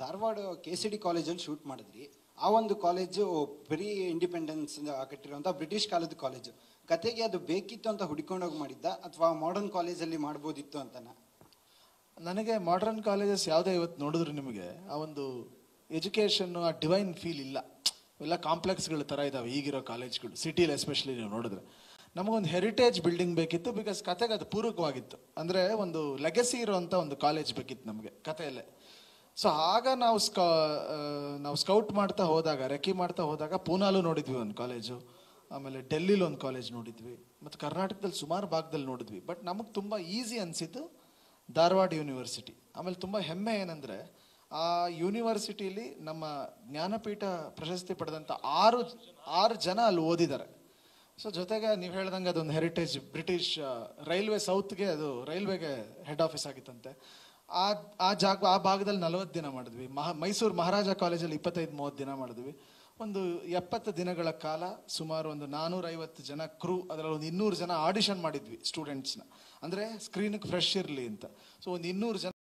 Dharwad K C D ಕಾಲೇಜಲ್ಲಿ shoot ಮಾಡಿದ್ರಿ ಆ ಒಂದು ಕಾಲೇಜು ಬರೀ ಇಂಡಿಪೆಂಡೆನ್ಸ್ ಕಟ್ಟಿರುವಂಥ ಬ್ರಿಟಿಷ್ ಕಾಲದ ಕಾಲೇಜು ಕತೆಗೆ ಅದು ಬೇಕಿತ್ತು ಅಂತ ಹುಡ್ಕೊಂಡೋಗಿ ಮಾಡಿದ್ದ ಅಥವಾ ಮಾಡರ್ನ್ ಕಾಲೇಜಲ್ಲಿ ಮಾಡ್ಬೋದಿತ್ತು ಅಂತನಾ ನನಗೆ ಮಾಡರ್ನ್ ಕಾಲೇಜಸ್ ಯಾವುದೇ ಇವತ್ತು ನೋಡಿದ್ರು ನಿಮಗೆ ಆ ಒಂದು ಎಜುಕೇಷನ್ ಆ ಡಿವೈನ್ ಫೀಲ್ ಇಲ್ಲ ಎಲ್ಲ ಕಾಂಪ್ಲೆಕ್ಸ್ಗಳ ಥರ ಇದಾವೆ ಈಗಿರೋ ಕಾಲೇಜ್ಗಳು ಸಿಟಿಲಿ ಎಸ್ಪೆಷಲಿ ನೀವು ನೋಡಿದ್ರೆ ನಮಗೊಂದು ಹೆರಿಟೇಜ್ ಬಿಲ್ಡಿಂಗ್ ಬೇಕಿತ್ತು ಬಿಕಾಸ್ ಕತೆಗೆ ಅದು ಪೂರಕವಾಗಿತ್ತು ಅಂದರೆ ಒಂದು ಲೆಗಸಿ ಇರುವಂಥ ಒಂದು ಕಾಲೇಜ್ ಬೇಕಿತ್ತು ನಮಗೆ ಕಥೆಯಲ್ಲೇ ಸೊ ಆಗ ನಾವು ಸ್ಕೌ ಆ, ನಾವು ಸ್ಕೌಟ್ ಮಾಡ್ತಾ ಹೋದಾಗ ರೆಕ್ಕಿ ಮಾಡ್ತಾ ಹೋದಾಗ ಪೂನಾಲು ನೋಡಿದ್ವಿ ಒಂದು ಕಾಲೇಜು ಆಮೇಲೆ ಡೆಲ್ಲಿಲಿ ಒಂದು ಕಾಲೇಜ್ ನೋಡಿದ್ವಿ ಮತ್ತು ಕರ್ನಾಟಕದಲ್ಲಿ ಸುಮಾರು ಭಾಗದಲ್ಲಿ ನೋಡಿದ್ವಿ ಬಟ್ ನಮಗೆ ತುಂಬ ಈಸಿ ಅನಿಸಿದ್ದು ಧಾರವಾಡ ಯೂನಿವರ್ಸಿಟಿ ಆಮೇಲೆ ತುಂಬ ಹೆಮ್ಮೆ ಏನಂದರೆ ಆ ಯೂನಿವರ್ಸಿಟಿಲಿ ನಮ್ಮ ಜ್ಞಾನಪೀಠ ಪ್ರಶಸ್ತಿ ಪಡೆದಂಥ ಆರು ಆರು ಜನ ಅಲ್ಲಿ ಓದಿದ್ದಾರೆ ಸೊ ಜೊತೆಗೆ ನೀವು ಹೇಳ್ದಂಗೆ ಅದೊಂದು ಹೆರಿಟೇಜ್ ಬ್ರಿಟಿಷ್ ರೈಲ್ವೆ ಸೌತ್ಗೆ ಅದು ರೈಲ್ವೆಗೆ ಹೆಡ್ ಆಫೀಸ್ ಆಗಿತ್ತಂತೆ ಆ ಆ ಜಾಗ ಆ ಭಾಗದಲ್ಲಿ ನಲವತ್ತು ದಿನ ಮಾಡಿದ್ವಿ ಮಹಾ ಮೈಸೂರು ಮಹಾರಾಜ ಕಾಲೇಜಲ್ಲಿ ಇಪ್ಪತ್ತೈದು ಮೂವತ್ತು ದಿನ ಮಾಡಿದ್ವಿ ಒಂದು ಎಪ್ಪತ್ತು ದಿನಗಳ ಕಾಲ ಸುಮಾರು ಒಂದು ನಾನೂರೈವತ್ತು ಜನ ಕ್ರೂ ಅದರಲ್ಲಿ ಒಂದು ಇನ್ನೂರು ಜನ ಆಡಿಷನ್ ಮಾಡಿದ್ವಿ ಸ್ಟೂಡೆಂಟ್ಸ್ನ ಅಂದರೆ ಸ್ಕ್ರೀನಿಗೆ ಫ್ರೆಶ್ ಇರಲಿ ಅಂತ ಸೊ ಒಂದು ಇನ್ನೂರು ಜನ